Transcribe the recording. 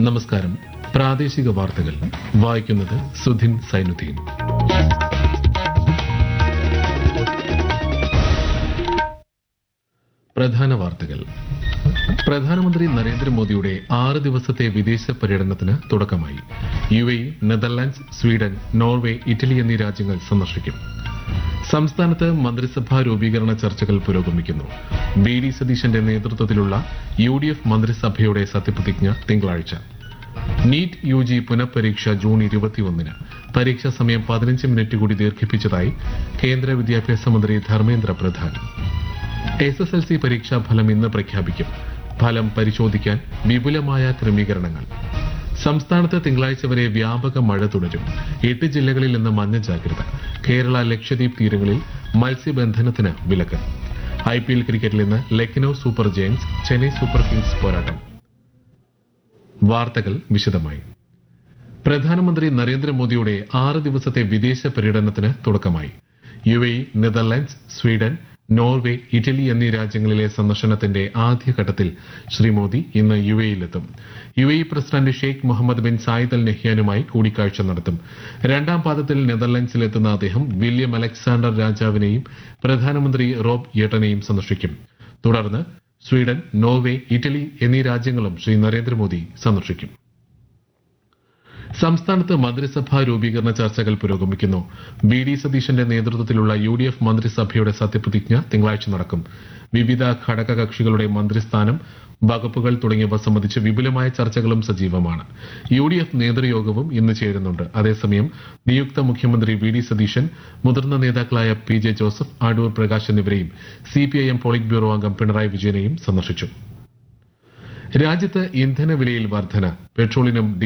നമസ്കാരം പ്രാദേശിക വാർത്തകൾ വായിക്കുന്നത് സുധിൻ സൈനുദ്ദീൻ പ്രധാന വാർത്തകൾ പ്രധാനമന്ത്രി നരേന്ദ്രമോദിയുടെ ആറ് ദിവസത്തെ വിദേശ പര്യടനത്തിന് തുടക്കമായി U A Netherlands Sweden Norway Italy എന്നീ രാജ്യങ്ങൾ സന്ദർശിക്കും സംസ്ഥാനത്ത് മന്ത്രിസഭാ രൂപീകരണ ചർച്ചകൾ പുരോഗമിക്കുന്നു ബി ഡി സതീശന്റെ നേതൃത്വത്തിലുള്ള യു ഡി എഫ് മന്ത്രിസഭയുടെ സത്യപ്രതിജ്ഞ തിങ്കളാഴ്ച നീറ്റ് യു ജി പുനഃപരീക്ഷ ജൂൺ ഇരുപത്തിയൊന്നിന് പരീക്ഷാ സമയം പതിനഞ്ച് മിനിറ്റ് കൂടി ദീർഘിപ്പിച്ചതായി കേന്ദ്ര വിദ്യാഭ്യാസ മന്ത്രി Dharmendra Pradhan S S L C പരീക്ഷാ ഫലം ഇന്ന് പ്രഖ്യാപിക്കും ഫലം പരിശോധിക്കാൻ വിപുലമായ ക്രമീകരണങ്ങൾ സംസ്ഥാനത്ത് തിങ്കളാഴ്ച വരെ വ്യാപക മഴ തുടരും എട്ട് ജില്ലകളിൽ ഇന്ന് മഞ്ഞ ജാഗ്രത കേരള ലക്ഷദ്വീപ് തീരങ്ങളിൽ മത്സ്യബന്ധനത്തിന് വിലക്ക് ഐ പി എൽ ക്രിക്കറ്റിൽ ഇന്ന് Lucknow super giants Chennai super kings പോരാട്ടം വാർത്തകൾ വിശദമായി പ്രധാനമന്ത്രി നരേന്ദ്രമോദിയുടെ ആറ് ദിവസത്തെ വിദേശ പര്യടനത്തിന് തുടക്കമായി U A Netherlands Sweden Norway Italy എന്നീ രാജ്യങ്ങളിലെ സന്ദർശനത്തിന്റെ ആദ്യഘട്ടത്തിൽ ശ്രീ മോദി ഇന്ന് യു എയിലെത്തും U A president Sheikh Mohammed bin Zayed Al നെഹ്യാനുമായി കൂടിക്കാഴ്ച നടത്തും രണ്ടാം പാദത്തിൽ നെതർലൻഡ്സിലെത്തുന്ന അദ്ദേഹം വില്യം അലക്സാണ്ടർ രാജാവിനെയും പ്രധാനമന്ത്രി റോബ് യെട്ടനെയും സന്ദർശിക്കും തുടർന്ന് സ്വീഡൻ നോർവേ ഇറ്റലി എന്നീ രാജ്യങ്ങളും ശ്രീ നരേന്ദ്രമോദി സന്ദർശിക്കും സംസ്ഥാനത്ത് മന്ത്രിസഭാ രൂപീകരണ ചർച്ചകൾ പുരോഗമിക്കുന്നു ബി ഡി സതീശന്റെ നേതൃത്വത്തിലുള്ള യു ഡി എഫ് മന്ത്രിസഭയുടെ സത്യപ്രതിജ്ഞ തിങ്കളാഴ്ച നടക്കും വിവിധ ഘടകകക്ഷികളുടെ മന്ത്രിസ്ഥാനം വകുപ്പുകൾ തുടങ്ങിയവ സംബന്ധിച്ച് വിപുലമായ ചർച്ചകളും സജീവമാണ് യു ഡി എഫ് നേതൃയോഗവും ഇന്ന് ചേരുന്നുണ്ട് അതേസമയം നിയുക്ത മുഖ്യമന്ത്രി വി ഡി സതീശൻ മുതിർന്ന നേതാക്കളായ പി ജെ ജോസഫ് അടൂർ പ്രകാശ് എന്നിവരെയും സിപിഐഎം പോളിറ്റ് ബ്യൂറോ അംഗം പിണറായി വിജയനെയും സന്ദർശിച്ചു രാജ്യത്ത് ഇന്ധന വിലയിൽ വർധന പെട്രോളിനും